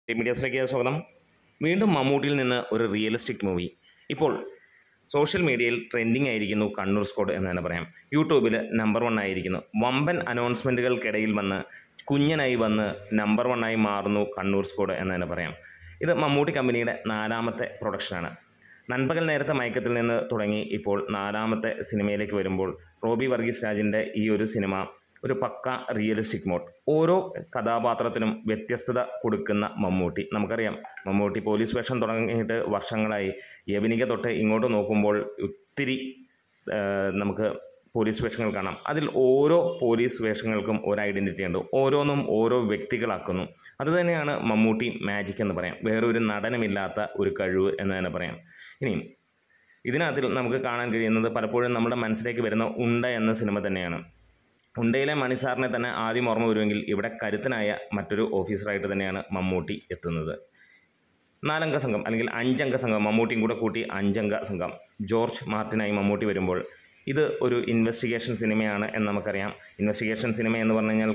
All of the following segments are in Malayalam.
മീഡിയസിലേക്ക് സ്വാഗതം വീണ്ടും മമ്മൂട്ടിയിൽ നിന്ന് ഒരു റിയലിസ്റ്റിക് മൂവി ഇപ്പോൾ സോഷ്യൽ മീഡിയയിൽ ട്രെൻഡിങ് ആയിരിക്കുന്നു കണ്ണൂർ സ്കോഡ് എന്ന് തന്നെ പറയാം യൂട്യൂബിൽ നമ്പർ വൺ ആയിരിക്കുന്നു വമ്പൻ അനൗൺസ്മെൻറ്റുകൾക്കിടയിൽ വന്ന് കുഞ്ഞനായി വന്ന് നമ്പർ വൺ ആയി മാറുന്നു കണ്ണൂർ സ്കോഡ് എന്ന് തന്നെ പറയാം ഇത് മമ്മൂട്ടി കമ്പനിയുടെ നാലാമത്തെ പ്രൊഡക്ഷനാണ് നൻപകൽ നേരത്തെ മയക്കത്തിൽ നിന്ന് തുടങ്ങി ഇപ്പോൾ നാലാമത്തെ സിനിമയിലേക്ക് വരുമ്പോൾ റോബി വർഗീസ് രാജിൻ്റെ ഈ ഒരു സിനിമ ഒരു പക്ക റിയലിസ്റ്റിക് മോഡ് ഓരോ കഥാപാത്രത്തിനും വ്യത്യസ്തത കൊടുക്കുന്ന മമ്മൂട്ടി നമുക്കറിയാം മമ്മൂട്ടി പോലീസ് വേഷം തുടങ്ങിയിട്ട് വർഷങ്ങളായി യവനിക തൊട്ട് ഇങ്ങോട്ട് നോക്കുമ്പോൾ ഒത്തിരി ആ, നമുക്ക് പോലീസ് വേഷങ്ങൾ കാണാം അതിൽ ഓരോ പോലീസ് വേഷങ്ങൾക്കും ഒരു ഐഡൻറ്റിറ്റി ഉണ്ട് ഓരോന്നും ഓരോ വ്യക്തികളാക്കുന്നു അതുതന്നെയാണ് മമ്മൂട്ടി മാജിക് എന്ന് പറയാം വേറൊരു നടനുമില്ലാത്ത ഒരു കഴിവ് എന്ന് തന്നെ പറയാം ഇനിയും ഇതിനകത്തിൽ നമുക്ക് കാണാൻ കഴിയുന്നത് പലപ്പോഴും നമ്മുടെ മനസ്സിലേക്ക് വരുന്ന ഉണ്ട എന്ന സിനിമ തന്നെയാണ് ഉണ്ടയിലെ മണിസാറിനെ തന്നെ ആദ്യം ഓർമ്മ വരുമെങ്കിൽ ഇവിടെ കരുത്തനായ മറ്റൊരു ഓഫീസറായിട്ട് തന്നെയാണ് മമ്മൂട്ടി എത്തുന്നത് നാലംഗ സംഘം അല്ലെങ്കിൽ അഞ്ചംഗ സംഘം മമ്മൂട്ടിയും കൂടെ കൂട്ടി അഞ്ചംഗ സംഘം ജോർജ് മാർട്ടിനായി മമ്മൂട്ടി വരുമ്പോൾ ഇത് ഒരു ഇൻവെസ്റ്റിഗേഷൻ സിനിമയാണ് എന്ന് നമുക്കറിയാം ഇൻവെസ്റ്റിഗേഷൻ സിനിമ എന്ന് പറഞ്ഞു കഴിഞ്ഞാൽ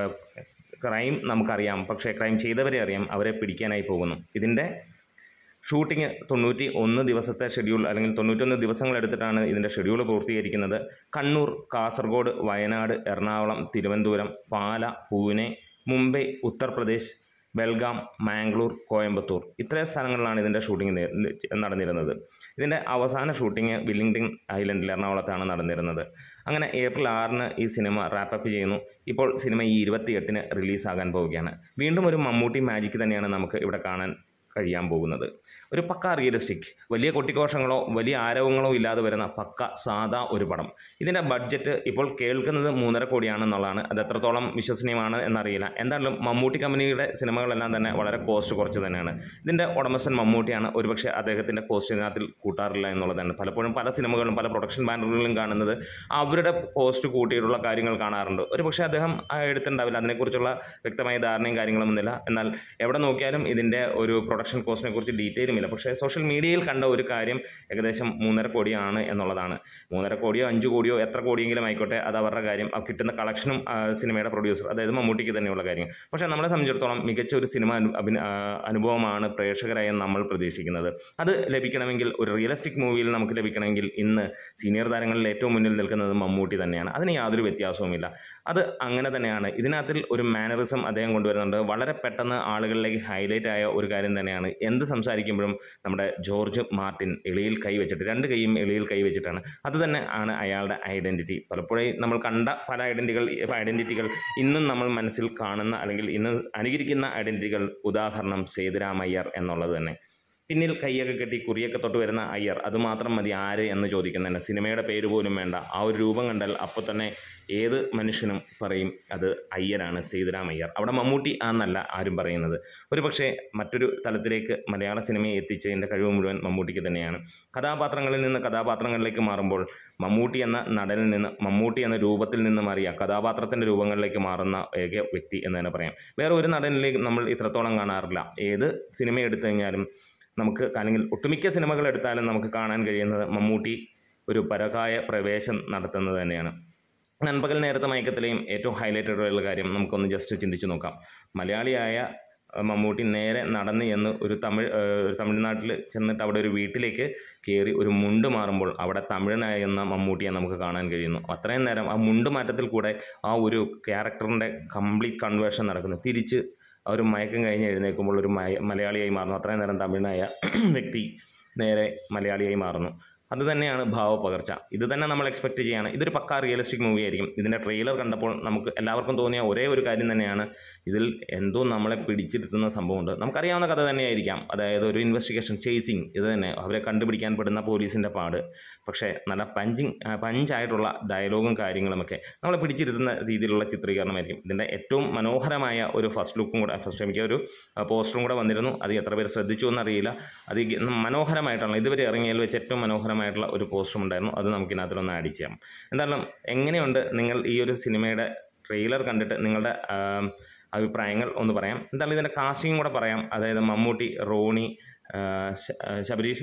ക്രൈം നമുക്കറിയാം പക്ഷേ ക്രൈം ചെയ്തവരെ അറിയാം അവരെ പിടിക്കാനായി പോകുന്നു ഇതിൻ്റെ ഷൂട്ടിംഗ് തൊണ്ണൂറ്റി ഒന്ന് ദിവസത്തെ ഷെഡ്യൂൾ അല്ലെങ്കിൽ തൊണ്ണൂറ്റൊന്ന് ദിവസങ്ങൾ എടുത്തിട്ടാണ് ഇതിൻ്റെ ഷെഡ്യൂൾ പൂർത്തീകരിക്കുന്നത് കണ്ണൂർ കാസർഗോഡ് വയനാട് എറണാകുളം തിരുവനന്തപുരം പാല പൂനെ മുംബൈ ഉത്തർപ്രദേശ് ബെൽഗാം മാംഗ്ലൂർ കോയമ്പത്തൂർ ഇത്രയും സ്ഥലങ്ങളിലാണ് ഇതിൻ്റെ ഷൂട്ടിംഗ് നേ- നടന്നിരുന്നത് ഇതിൻ്റെ അവസാന ഷൂട്ടിംഗ് വില്ലിംഗ്ടൺ ഐലൻഡിൽ എറണാകുളത്താണ് നടന്നിരുന്നത് അങ്ങനെ ഏപ്രിൽ ആറിന് ഈ സിനിമ റാപ്പപ്പ് ചെയ്യുന്നു ഇപ്പോൾ സിനിമ ഈ ഇരുപത്തിയെട്ടിന് റിലീസാകാൻ പോവുകയാണ് വീണ്ടും ഒരു മമ്മൂട്ടി മാജിക് തന്നെയാണ് നമുക്ക് ഇവിടെ കാണാൻ കഴിയാൻ പോകുന്നത് ഒരു പക്ക റിയലിസ്റ്റിക് വലിയ കൊട്ടിക്കോഷങ്ങളോ വലിയ ആരവങ്ങളോ ഇല്ലാതെ വരുന്ന പക്ക സാധാ ഒരു പടം ഇതിൻ്റെ ബഡ്ജറ്റ് ഇപ്പോൾ കേൾക്കുന്നത് മൂന്നര കോടിയാണെന്നുള്ളതാണ് അത് എത്രത്തോളം വിശ്വസനീയമാണ് എന്നറിയില്ല എന്തായാലും മമ്മൂട്ടി കമ്പനിയുടെ സിനിമകളെല്ലാം തന്നെ വളരെ കോസ്റ്റ് കുറച്ച് തന്നെയാണ് ഇതിൻ്റെ ഉടമസ്ഥൻ മമ്മൂട്ടിയാണ് ഒരുപക്ഷെ അദ്ദേഹത്തിൻ്റെ കോസ്റ്റ് ഇതിനകത്തിൽ കൂട്ടാറില്ല എന്നുള്ളതാണ് പലപ്പോഴും പല സിനിമകളിലും പല പ്രൊഡക്ഷൻ ബാനറുകളിലും കാണുന്നത് അവരുടെ കോസ്റ്റ് കൂട്ടിയിട്ടുള്ള കാര്യങ്ങൾ കാണാറുണ്ട് ഒരുപക്ഷെ അദ്ദേഹം ആ, എടുത്തിട്ടുണ്ടാവില്ല അതിനെക്കുറിച്ചുള്ള വ്യക്തമായ ധാരണയും കാര്യങ്ങളൊന്നുമില്ല എന്നാൽ എവിടെ നോക്കിയാലും ഇതിൻ്റെ ഒരു പ്രൊഡക്ഷൻ കോസ്റ്റിനെ കുറിച്ച് ഡീറ്റെയിലും ഇല്ല പക്ഷേ സോഷ്യൽ മീഡിയയിൽ കണ്ട ഒരു കാര്യം ഏകദേശം മൂന്നര കോടിയാണ് എന്നുള്ളതാണ് മൂന്നര കോടിയോ അഞ്ച് കോടിയോ എത്ര കോടിയെങ്കിലും ആയിക്കോട്ടെ അത് അവരുടെ കാര്യം ആ കിട്ടുന്ന കളക്ഷനും ആ, സിനിമയുടെ പ്രൊഡ്യൂസർ അതായത് മമ്മൂട്ടിക്ക് തന്നെയുള്ള കാര്യം പക്ഷേ നമ്മളെ സംബന്ധിച്ചിടത്തോളം മികച്ച ഒരു സിനിമ അനു- അഭിന- ആ, അനുഭവമാണ് പ്രേക്ഷകരായി നമ്മൾ പ്രതീക്ഷിക്കുന്നത് അത് ലഭിക്കണമെങ്കിൽ ഒരു റിയലിസ്റ്റിക് മൂവിയിൽ നമുക്ക് ലഭിക്കണമെങ്കിൽ ഇന്ന് സീനിയർ താരങ്ങളിൽ ഏറ്റവും മുന്നിൽ നിൽക്കുന്നത് മമ്മൂട്ടി തന്നെയാണ് അതിന് യാതൊരു വ്യത്യാസവുമില്ല അത് അങ്ങനെ തന്നെയാണ് ഇതിനകത്തിൽ ഒരു മാനറിസം അദ്ദേഹം കൊണ്ടുവരുന്നുണ്ട് വളരെ പെട്ടെന്ന് ആളുകളിലേക്ക് ഹൈലൈറ്റ് ആയ ഒരു കാര്യം തന്നെയാണ് എന്ത് സംസാരിക്കുമ്പോഴും നമ്മുടെ ജോർജ് മാർട്ടിൻ എളിയിൽ കൈ വെച്ചിട്ട് രണ്ട് കൈയും എളിയിൽ കൈ വെച്ചിട്ടാണ് അത് തന്നെ ആണ് അയാളുടെ ഐഡൻറ്റിറ്റി പലപ്പോഴും നമ്മൾ കണ്ട പല ഐഡൻറ്റികൾ ഐഡൻറ്റിറ്റികൾ ഇന്നും നമ്മൾ മനസ്സിൽ കാണുന്ന അല്ലെങ്കിൽ ഇന്ന് അനുകരിക്കുന്ന ഐഡൻറ്റിറ്റികൾ ഉദാഹരണം സേതുരാം അയ്യർ എന്നുള്ളത് തന്നെ പിന്നിൽ കൈയൊക്കെ കെട്ടി കുറിയൊക്കെ തൊട്ട് വരുന്ന അയ്യർ അതുമാത്രം മതി ആര് എന്ന് ചോദിക്കുന്നതന്നെ സിനിമയുടെ പേര് പോലും വേണ്ട ആ ഒരു രൂപം കണ്ടാൽ അപ്പോൾ തന്നെ ഏത് മനുഷ്യനും പറയും അത് അയ്യരാണ് സീതാരാം അയ്യർ അവിടെ മമ്മൂട്ടി ആന്നല്ല ആരും പറയുന്നത് ഒരു പക്ഷേ മറ്റൊരു തലത്തിലേക്ക് മലയാള സിനിമയെ എത്തിച്ചതിൻ്റെ കഴിവ് മുഴുവൻ മമ്മൂട്ടിക്ക് തന്നെയാണ് കഥാപാത്രങ്ങളിൽ നിന്ന് കഥാപാത്രങ്ങളിലേക്ക് മാറുമ്പോൾ മമ്മൂട്ടി എന്ന നടനിൽ നിന്ന് മമ്മൂട്ടി എന്ന രൂപത്തിൽ നിന്ന് മാറിയ കഥാപാത്രത്തിൻ്റെ രൂപങ്ങളിലേക്ക് മാറുന്ന ഏക വ്യക്തി എന്ന് തന്നെ പറയാം വേറെ ഒരു നടനിലേക്ക് നമ്മൾ ഇത്രത്തോളം കാണാറില്ല ഏത് സിനിമ എടുത്തു കഴിഞ്ഞാലും നമുക്ക് അല്ലെങ്കിൽ ഒട്ടുമിക്ക സിനിമകൾ എടുത്താലും നമുക്ക് കാണാൻ കഴിയുന്നത് മമ്മൂട്ടി ഒരു പരകായ പ്രവേശം നടത്തുന്നത് തന്നെയാണ് നൻപകൽ നേരത്തെ മയക്കത്തിലെയും ഏറ്റവും ഹൈലൈറ്റഡ് ആയിട്ടുള്ള കാര്യം നമുക്കൊന്ന് ജസ്റ്റ് ചിന്തിച്ചു നോക്കാം മലയാളിയായ അഹ്, മമ്മൂട്ടി നേരെ നടന്ന് എന്ന് ഒരു തമിഴ് ഏഹ്, ഒരു തമിഴ്നാട്ടിൽ ചെന്നിട്ട് അവിടെ ഒരു വീട്ടിലേക്ക് കയറി ഒരു മുണ്ട് മാറുമ്പോൾ അവിടെ തമിഴനായെന്ന മമ്മൂട്ടിയെ നമുക്ക് കാണാൻ കഴിയുന്നു അത്രയും നേരം ആ മുണ്ട് മാറ്റത്തിൽ കൂടെ ആ ഒരു ക്യാരക്ടറിൻ്റെ കംപ്ലീറ്റ് കൺവേർഷൻ നടക്കുന്നു തിരിച്ച് ആ ഒരു മയക്കം കഴിഞ്ഞ് എഴുന്നേൽക്കുമ്പോൾ ഒരു മയ മലയാളിയായി മാറുന്നു അത്രയും നേരം തമിഴനായ വ്യക്തി നേരെ മലയാളിയായി മാറുന്നു അത് തന്നെയാണ് ഭാവപകർച്ച ഇത് തന്നെ നമ്മൾ എക്സ്പെക്റ്റ് ചെയ്യാണ് ഇതൊരു പക്കാ റിയലിസ്റ്റിക് മൂവി ആയിരിക്കും ഇതിൻ്റെ ട്രെയിലർ കണ്ടപ്പോൾ നമുക്ക് എല്ലാവർക്കും തോന്നിയ ഒരേ ഒരു കാര്യം തന്നെയാണ് ഇതിൽ എന്തോ നമ്മളെ പിടിച്ചിരുത്തുന്ന സംഭവമുണ്ട് നമുക്കറിയാവുന്ന കഥ തന്നെയായിരിക്കാം അതായത് ഒരു ഇൻവെസ്റ്റിഗേഷൻ ചേസിങ് ഇത് തന്നെ അവരെ കണ്ടുപിടിക്കാൻ പെടുന്ന പോലീസിൻ്റെ പാട് പക്ഷേ നല്ല പഞ്ചിങ് പഞ്ചായിട്ടുള്ള ഡയലോഗും കാര്യങ്ങളുമൊക്കെ നമ്മളെ പിടിച്ചിരുത്തുന്ന രീതിയിലുള്ള ചിത്രീകരണമായിരിക്കും ഇതിൻ്റെ ഏറ്റവും മനോഹരമായ ഒരു ഫസ്റ്റ് ലുക്കും കൂടെ ഫസ്റ്റ് എനിക്ക് ഒരു പോസ്റ്ററും കൂടെ വന്നിരുന്നു അത് എത്ര പേര് ശ്രദ്ധിച്ചു എന്നറിയില്ല അത് ഈ മനോഹരമായിട്ടുള്ള ഇതുവരെ ഇറങ്ങിയതിൽ വെച്ച് ഏറ്റവും മനോഹരമായിട്ടുള്ള ഒരു പോസ്റ്ററും ഉണ്ടായിരുന്നു അത് നമുക്ക് ഇതിനകത്തൊന്ന് ആഡ് ചെയ്യാം എന്തായാലും എങ്ങനെയുണ്ട് നിങ്ങൾ ഈ ഒരു സിനിമയുടെ ട്രെയിലർ കണ്ടിട്ട് നിങ്ങളുടെ ആം, അഭിപ്രായങ്ങൾ ഒന്ന് പറയാം എന്തായാലും ഇതിൻ്റെ കാസ്റ്റിംഗ് കൂടെ പറയാം അതായത് മമ്മൂട്ടി റോണി ആ, ശ- ആ, ശബരീഷ്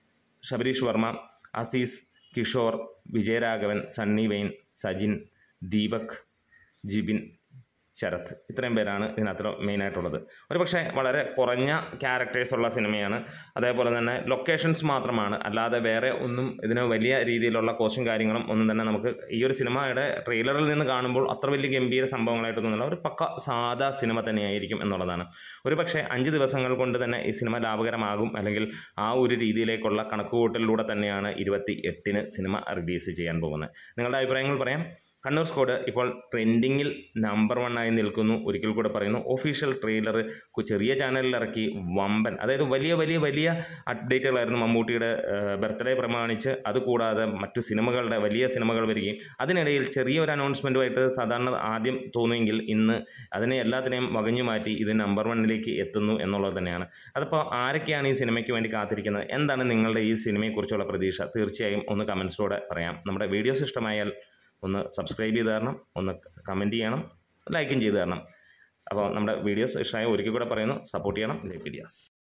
ശബരീഷ് വർമ്മ അസീസ് കിഷോർ വിജയരാഘവൻ സണ്ണി വെയിൻ സജിൻ ദീപക് ജിബിൻ ശരത് ഇത്രയും പേരാണ് ഇതിനകത്ത് മെയിനായിട്ടുള്ളത് ഒരു പക്ഷേ വളരെ കുറഞ്ഞ ക്യാരക്ടേഴ്സ് ഉള്ള സിനിമയാണ് അതേപോലെ തന്നെ ലൊക്കേഷൻസ് മാത്രമാണ് അല്ലാതെ വേറെ ഒന്നും ഇതിന് വലിയ രീതിയിലുള്ള കോസ്റ്റും കാര്യങ്ങളും ഒന്നും തന്നെ നമുക്ക് ഈ ഒരു സിനിമയുടെ ട്രെയിലറിൽ നിന്ന് കാണുമ്പോൾ അത്ര വലിയ ഗംഭീര സംഭവങ്ങളായിട്ടൊന്നുമില്ല ഒരു പക്ക സാധാ സിനിമ തന്നെയായിരിക്കും എന്നുള്ളതാണ് ഒരു പക്ഷേ അഞ്ച് ദിവസങ്ങൾ കൊണ്ട് തന്നെ ഈ സിനിമ ലാഭകരമാകും അല്ലെങ്കിൽ ആ ഒരു രീതിയിലേക്കുള്ള കണക്കുകൂട്ടലിലൂടെ തന്നെയാണ് ഇരുപത്തി എട്ടിന് സിനിമ റിലീസ് ചെയ്യാൻ പോകുന്നത് നിങ്ങളുടെ അഭിപ്രായങ്ങൾ പറയാം കണ്ണൂർ സ്കോഡ് ഇപ്പോൾ ട്രെൻഡിങ്ങിൽ നമ്പർ വൺ ആയി നിൽക്കുന്നു ഒരിക്കൽ കൂടെ പറയുന്നു ഒഫീഷ്യൽ ട്രെയിലർ ചെറിയ ചാനലിൽ ഇറക്കി വമ്പൻ അതായത് വലിയ വലിയ വലിയ അപ്ഡേറ്റുകളായിരുന്നു മമ്മൂട്ടിയുടെ ബർത്ത്ഡേ പ്രമാണിച്ച് അതുകൂടാതെ മറ്റു സിനിമകളുടെ വലിയ സിനിമകൾ വരികയും അതിനിടയിൽ ചെറിയൊരു അനൗൺസ്മെൻറ്റുമായിട്ട് സാധാരണ ആദ്യം തോന്നുമെങ്കിൽ ഇന്ന് അതിനെ എല്ലാത്തിനെയും വകഞ്ഞു മാറ്റി ഇത് നമ്പർ വണ്ണിലേക്ക് എത്തുന്നു എന്നുള്ളത് തന്നെയാണ് അതിപ്പോൾ ആരൊക്കെയാണ് ഈ സിനിമയ്ക്ക് വേണ്ടി കാത്തിരിക്കുന്നത് എന്താണ് നിങ്ങളുടെ ഈ സിനിമയെക്കുറിച്ചുള്ള പ്രതീക്ഷ തീർച്ചയായും ഒന്ന് കമൻസിലൂടെ പറയാം നമ്മുടെ വീഡിയോസ് ഇഷ്ടമായാൽ ഒന്ന് സബ്സ്ക്രൈബ് ചെയ്ത് തരണം ഒന്ന് കമൻറ്റ് ചെയ്യണം ലൈക്കും ചെയ്ത് തരണം അപ്പോൾ നമ്മുടെ വീഡിയോസ് ഇഷ്ടമായ ഒരിക്കൽ കൂടെ പറയുന്നു സപ്പോർട്ട് ചെയ്യണം ലൈക്ക് വീഡിയോസ്